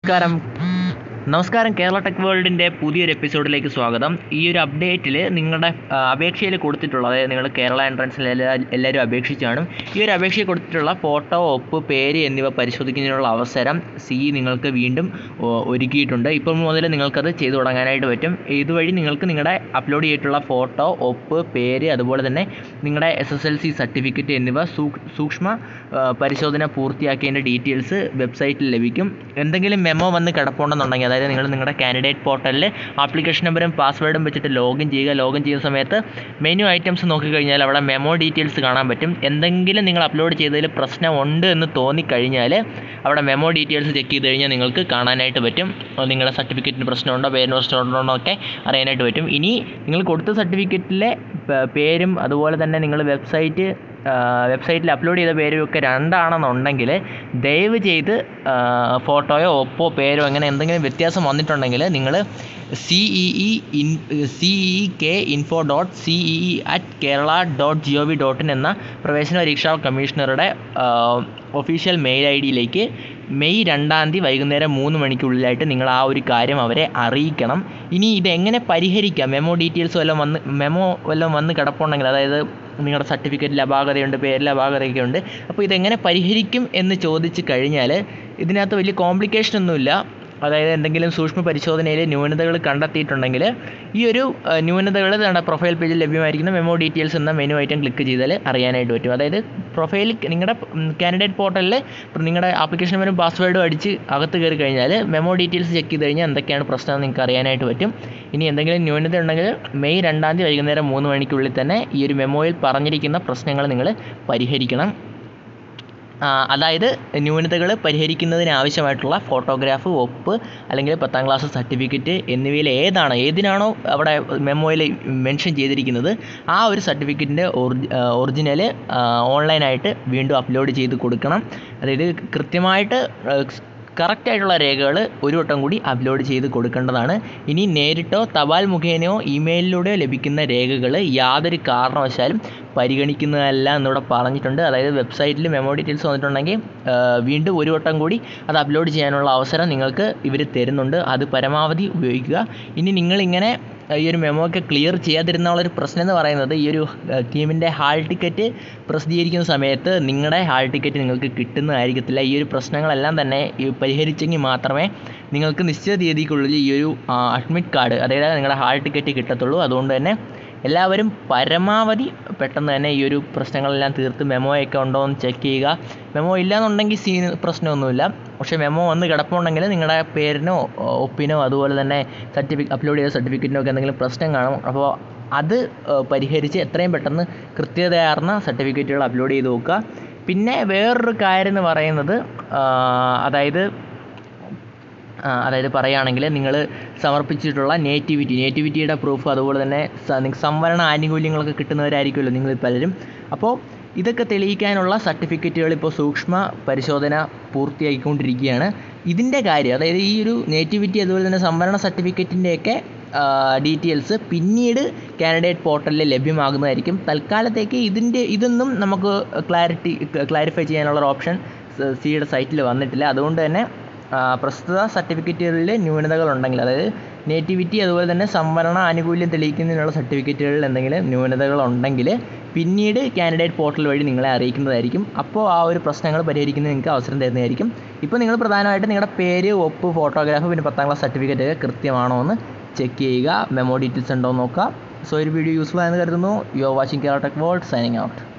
നമസ്കാരം നമസ്കാരം കേരള ടെക് വേൾഡിൻ്റെ പുതിയൊരു എപ്പിസോഡിലേക്ക് സ്വാഗതം ഈ ഒരു അപ്ഡേറ്റിൽ നിങ്ങളുടെ ആ, അപേക്ഷയിൽ കൊടുത്തിട്ടുള്ള അതായത് നിങ്ങൾ കേരള എൻട്രൻസിൽ എല്ലാവരും അപേക്ഷിച്ച് കാണും ഈ ഒരു അപേക്ഷയിൽ കൊടുത്തിട്ടുള്ള ഫോട്ടോ ഒപ്പ് പേര് എന്നിവ പരിശോധിക്കുന്നതിനുള്ള അവസരം സി നിങ്ങൾക്ക് വീണ്ടും ഓ, ഒരുക്കിയിട്ടുണ്ട് ഇപ്പം മുതൽ നിങ്ങൾക്കത് ചെയ്തു തുടങ്ങാനായിട്ട് പറ്റും ഇതുവഴി നിങ്ങൾക്ക് നിങ്ങളുടെ അപ്ലോഡ് ചെയ്തിട്ടുള്ള ഫോട്ടോ ഒപ്പ് പേര് അതുപോലെ തന്നെ നിങ്ങളുടെ S S L C certificate എന്നിവ സൂ- സൂക്ഷ്മ ആ, പരിശോധന പൂർത്തിയാക്കിയതിൻ്റെ ഡീറ്റെയിൽസ് വെബ്സൈറ്റിൽ ലഭിക്കും എന്തെങ്കിലും മെമ്മോ വന്ന് കിടപ്പുണ്ടെന്നുണ്ടെങ്കിൽ അതായത് നിങ്ങൾ നിങ്ങളുടെ കാൻഡിഡേറ്റ് പോർട്ടലിൽ ആപ്ലിക്കേഷൻ നമ്പറും പാസ്വേഡും വെച്ചിട്ട് ലോഗിൻ ചെയ്യുക ലോഗിൻ ചെയ്യുന്ന സമയത്ത് മെനു ഐറ്റംസ് നോക്കിക്കഴിഞ്ഞാൽ അവിടെ മെമ്മോ ഡീറ്റെയിൽസ് കാണാൻ പറ്റും എന്തെങ്കിലും നിങ്ങൾ അപ്ലോഡ് ചെയ്തതിൽ പ്രശ്നമുണ്ട് എന്ന് തോന്നിക്കഴിഞ്ഞാൽ അവിടെ മെമ്മോ ഡീറ്റെയിൽസ് ചെക്ക് ചെയ്ത് കഴിഞ്ഞാൽ നിങ്ങൾക്ക് കാണാനായിട്ട് പറ്റും അത് നിങ്ങളുടെ സർട്ടിഫിക്കറ്റിന് പ്രശ്നമുണ്ടോ പേരിന് പ്രശ്നമുണ്ടോ എന്നൊക്കെ അറിയാനായിട്ട് പറ്റും ഇനി നിങ്ങൾ കൊടുത്ത സർട്ടിഫിക്കറ്റിലെ പ- പേരും അതുപോലെ തന്നെ നിങ്ങൾ വെബ്സൈറ്റ് വെബ്സൈറ്റിൽ അപ്ലോഡ് ചെയ്ത പേരും ഒക്കെ രണ്ടാണെന്നുണ്ടെങ്കിൽ ദയവ് ചെയ്ത് ആ, ഫോട്ടോയോ ഒപ്പോ പേരോ അങ്ങനെ എന്തെങ്കിലും വ്യത്യാസം വന്നിട്ടുണ്ടെങ്കിൽ നിങ്ങൾ C E E in C E K info dot C E E at Kerala dot G O V dot in എന്ന പ്രവേശന പരീക്ഷാ കമ്മീഷണറുടെ ഒഫീഷ്യൽ മെയിൽ ഐ ഡിയിലേക്ക് മെയ് രണ്ടാം തീയതി വൈകുന്നേരം മൂന്ന് മണിക്കുള്ളിലായിട്ട് നിങ്ങൾ ആ ഒരു കാര്യം അവരെ അറിയിക്കണം ഇനി ഇതെങ്ങനെ പരിഹരിക്കാം മെമ്മോ ഡീറ്റെയിൽസ് വല്ലതും വന്ന് മെമ്മോ വല്ലതും വന്ന് കിടപ്പുണ്ടെങ്കിൽ അതായത് നിങ്ങളുടെ സർട്ടിഫിക്കറ്റിൽ അപാകതയുണ്ട് പേരിൽ അപാകതയൊക്കെ ഉണ്ട് അപ്പോൾ ഇതെങ്ങനെ പരിഹരിക്കും എന്ന് ചോദിച്ചു കഴിഞ്ഞാൽ ഇതിനകത്ത് വലിയ കോംപ്ലിക്കേഷൻ ഒന്നുമില്ല അതായത് എന്തെങ്കിലും സൂക്ഷ്മ പരിശോധനയിൽ ന്യൂനതകൾ കണ്ടെത്തിയിട്ടുണ്ടെങ്കിൽ ഈ ഒരു ന്യൂനതകൾ നമ്മുടെ പ്രൊഫൈൽ പേജിൽ ലഭ്യമായിരിക്കുന്ന മെമ്മോ ഡീറ്റെയിൽസ് എന്ന മെനു ഐറ്റം ക്ലിക്ക് ചെയ്താൽ അറിയാനായിട്ട് പറ്റും അതായത് പ്രൊഫൈൽ നിങ്ങളുടെ കാൻഡിഡേറ്റ് പോർട്ടലിൽ നിങ്ങളുടെ ആപ്ലിക്കേഷൻ നമ്പറും പാസ്വേഡും അടിച്ച് അകത്ത് കയറി കഴിഞ്ഞാൽ മെമ്മോ ഡീറ്റെയിൽസ് ചെക്ക് ചെയ്ത് കഴിഞ്ഞാൽ എന്തൊക്കെയാണ് പ്രശ്നം നിങ്ങൾക്ക് അറിയാനായിട്ട് പറ്റും ഇനി എന്തെങ്കിലും ന്യൂനത ഉണ്ടെങ്കിൽ മെയ് രണ്ടാം തീയതി വൈകുന്നേരം മൂന്ന് മണിക്കുള്ളിൽ തന്നെ ഈ ഒരു മെമ്മോയിൽ പറഞ്ഞിരിക്കുന്ന പ്രശ്നങ്ങൾ നിങ്ങൾ പരിഹരിക്കണം ആ, അതായത് ന്യൂനതകൾ പരിഹരിക്കുന്നതിന് ആവശ്യമായിട്ടുള്ള ഫോട്ടോഗ്രാഫ് ഒപ്പ് അല്ലെങ്കിൽ പത്താം ക്ലാസ് സർട്ടിഫിക്കറ്റ് എന്നിവയിൽ ഏതാണ് ഏതിനാണോ അവിടെ മെമ്മോയിൽ മെൻഷൻ ചെയ്തിരിക്കുന്നത് ആ ഒരു സർട്ടിഫിക്കറ്റിൻ്റെ ഒറിജിനൽ ഓൺലൈനായിട്ട് വീണ്ടും അപ്ലോഡ് ചെയ്ത് കൊടുക്കണം അതായത് കൃത്യമായിട്ട് കറക്റ്റായിട്ടുള്ള രേഖകൾ ഒരു വട്ടം കൂടി അപ്ലോഡ് ചെയ്ത് കൊടുക്കേണ്ടതാണ് ഇനി നേരിട്ടോ തപാൽ മുഖേനയോ ഇമെയിലിലൂടെയോ ലഭിക്കുന്ന രേഖകൾ യാതൊരു കാരണവശാലും പരിഗണിക്കുന്നതല്ല എന്നിവിടെ പറഞ്ഞിട്ടുണ്ട് അതായത് വെബ്സൈറ്റിൽ മെമ്മോ ഡീറ്റെയിൽസ് വന്നിട്ടുണ്ടെങ്കിൽ ആ, വീണ്ടും ഒരു വട്ടം കൂടി അത് അപ്ലോഡ് ചെയ്യാനുള്ള അവസരം നിങ്ങൾക്ക് ഇവർ തരുന്നുണ്ട് അത് പരമാവധി ഉപയോഗിക്കുക ഇനി നിങ്ങളിങ്ങനെ ആ, ഈ ഒരു മെമ്മോ ഒക്കെ ക്ലിയർ ചെയ്യാതിരുന്നുള്ള ഒരു പ്രശ്നം എന്ന് പറയുന്നത് ഈ ഒരു ടീമിൻ്റെ ഹാൾ ടിക്കറ്റ് പ്രസിദ്ധീകരിക്കുന്ന സമയത്ത് നിങ്ങളുടെ ഹാൾ ടിക്കറ്റ് നിങ്ങൾക്ക് കിട്ടുന്നതായിരിക്കത്തില്ല ഈ ഒരു പ്രശ്നങ്ങളെല്ലാം തന്നെ ഈ പരിഹരിച്ചെങ്കിൽ മാത്രമേ നിങ്ങൾക്ക് നിശ്ചിത തീയതിക്കുള്ളിൽ ഈ ഒരു അഡ്മിറ്റ് കാർഡ് അതായത് നിങ്ങളുടെ ഹാൾ ടിക്കറ്റ് കിട്ടത്തുള്ളൂ അതുകൊണ്ട് തന്നെ എല്ലാവരും പരമാവധി പെട്ടെന്ന് തന്നെ ഈ ഒരു പ്രശ്നങ്ങളെല്ലാം തീർത്ത് മെമ്മോയൊക്കെ ഉണ്ടോ എന്ന് ചെക്ക് ചെയ്യുക മെമ്മോ ഇല്ലാന്നുണ്ടെങ്കിൽ സീ പ്രശ്നമൊന്നുമില്ല പക്ഷേ മെമ്മോ വന്ന് കിടപ്പുണ്ടെങ്കിൽ നിങ്ങളുടെ പേരിനോ ഒപ്പിനോ അതുപോലെ തന്നെ സർട്ടിഫിക്കറ്റ് അപ്ലോഡ് ചെയ്ത സർട്ടിഫിക്കറ്റിനോ ഒക്കെ എന്തെങ്കിലും പ്രശ്നം കാണും അപ്പോൾ അത് ഏഹ്, പരിഹരിച്ച് എത്രയും പെട്ടെന്ന് കൃത്യതയാർന്ന സർട്ടിഫിക്കറ്റുകൾ അപ്ലോഡ് ചെയ്ത് നോക്കുക പിന്നെ വേറൊരു കാര്യം എന്ന് പറയുന്നത് ആഹ്, അതായത് ആ, അതായത് പറയുകയാണെങ്കിൽ നിങ്ങൾ സമർപ്പിച്ചിട്ടുള്ള നേറ്റിവിറ്റി നേറ്റിവിറ്റിയുടെ പ്രൂഫ് അതുപോലെ തന്നെ സ- നിങ്ങൾക്ക് സംവരണ ആനുകൂല്യങ്ങളൊക്കെ കിട്ടുന്നവരായിരിക്കുമല്ലോ നിങ്ങൾ പലരും അപ്പോൾ ഇതൊക്കെ തെളിയിക്കാനുള്ള സർട്ടിഫിക്കറ്റുകൾ ഇപ്പോൾ സൂക്ഷ്മ പരിശോധന പൂർത്തിയാക്കിക്കൊണ്ടിരിക്കുകയാണ് ഇതിൻ്റെ കാര്യം അതായത് ഈ ഒരു നേറ്റിവിറ്റി അതുപോലെ തന്നെ സംവരണ സർട്ടിഫിക്കറ്റിൻ്റെയൊക്കെ ഡീറ്റെയിൽസ് പിന്നീട് കാൻഡിഡേറ്റ് പോർട്ടലിൽ ലഭ്യമാകുന്നതായിരിക്കും തൽക്കാലത്തേക്ക് ഇതിൻ്റെ ഇതൊന്നും നമുക്ക് ക്ലാരിറ്റി ക്ലാരിഫൈ ചെയ്യാനുള്ള ഒരു ഓപ്ഷൻ സിയുടെ സൈറ്റിൽ വന്നിട്ടില്ല അതുകൊണ്ട് തന്നെ ആ, പ്രസ്തുത സർട്ടിഫിക്കറ്റുകളിൽ ന്യൂനതകളുണ്ടെങ്കിൽ അതായത് നേറ്റിവിറ്റി അതുപോലെ തന്നെ സംവരണ ആനുകൂല്യം തെളിയിക്കുന്നതിനുള്ള സർട്ടിഫിക്കറ്റുകളിൽ എന്തെങ്കിലും ന്യൂനതകളുണ്ടെങ്കിൽ പിന്നീട് കാൻഡിഡേറ്റ് പോർട്ടൽ വഴി നിങ്ങളെ അറിയിക്കുന്നതായിരിക്കും അപ്പോൾ ആ ഒരു പ്രശ്നങ്ങൾ പരിഹരിക്കുന്നതിന് നിങ്ങൾക്ക് അവസരം തരുന്നതായിരിക്കും ഇപ്പോൾ നിങ്ങൾ പ്രധാനമായിട്ട് നിങ്ങളുടെ പേര് ഒപ്പ് ഫോട്ടോഗ്രാഫ് പിന്നെ പത്താം ക്ലാസ് സർട്ടിഫിക്കറ്റ് ഒക്കെ കൃത്യമാണോ എന്ന് ചെക്ക് ചെയ്യുക മെമ്മോ ഡീറ്റെയിൽസ് ഉണ്ടോ എന്ന് നോക്കുക സോ ഒരു വീഡിയോ യൂസ്ഫുൾ ആയെന്ന് കരുതുന്നു you are watching Kerala tech world signing out